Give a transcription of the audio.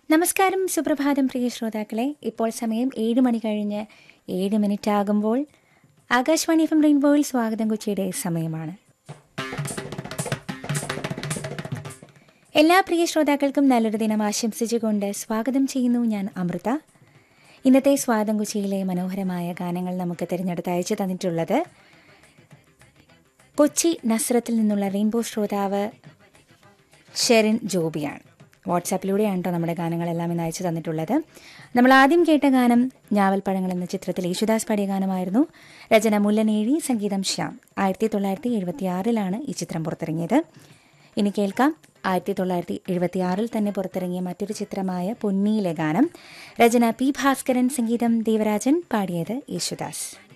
നമസ്കാരം സുപ്രഭാതം പ്രിയ ശ്രോതാക്കളെ ഇപ്പോൾ സമയം ഏഴ് മണി കഴിഞ്ഞ് ഏഴ് മിനിറ്റ് ആകുമ്പോൾ ആകാശവാണി എഫ് എം റെയിൻബോയിൽ സ്വാഗതം കൊച്ചിയുടെ സമയമാണ് എല്ലാ പ്രിയ ശ്രോതാക്കൾക്കും നല്ലൊരു ദിനം ആശംസിച്ചുകൊണ്ട് സ്വാഗതം ചെയ്യുന്നു ഞാൻ അമൃത ഇന്നത്തെ സ്വാഗതം കൊച്ചിയിലെ മനോഹരമായ ഗാനങ്ങൾ നമുക്ക് തിരഞ്ഞെടുത്ത് അയച്ചു തന്നിട്ടുള്ളത് കൊച്ചി നസ്രത്തിൽ നിന്നുള്ള റെയിൻബോ ശ്രോതാവ് ഷെറിൻ ജോബിയാണ് വാട്സാപ്പിലൂടെയാണ് കേട്ടോ നമ്മുടെ ഗാനങ്ങളെല്ലാം ഇന്ന് അയച്ചു തന്നിട്ടുള്ളത് നമ്മൾ ആദ്യം കേട്ട ഗാനം ഞാവൽപ്പഴങ്ങൾ എന്ന ചിത്രത്തിൽ യേശുദാസ് പാടിയ ഗാനമായിരുന്നു രചന മുല്ലനേഴി സംഗീതം ശ്യാം ആയിരത്തി തൊള്ളായിരത്തി എഴുപത്തി ആറിലാണ് ഈ ചിത്രം പുറത്തിറങ്ങിയത് ഇനി കേൾക്കാം ആയിരത്തി തൊള്ളായിരത്തി എഴുപത്തി ആറിൽ തന്നെ പുറത്തിറങ്ങിയ മറ്റൊരു ചിത്രമായ പൊന്നിയിലെ ഗാനം രചന പി ഭാസ്കരൻ സംഗീതം ദേവരാജൻ പാടിയത് യേശുദാസ്